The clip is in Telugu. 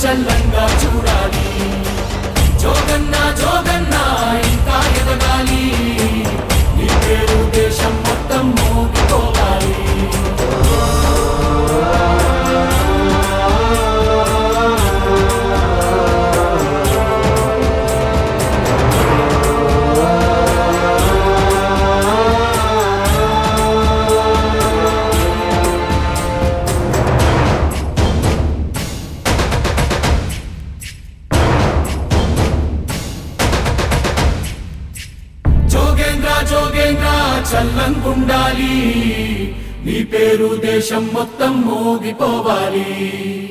చల్లంగా చూడాలి జోగన్న జోగన్న ఇంకా ఎదగాలి నీ పేరు దేశం మొత్తం మోగిపోవాలి జోగేంద్ర జోగేంద్ర చల్లంగుండాలి నీ పేరు దేశం మొత్తం మోగిపోవాలి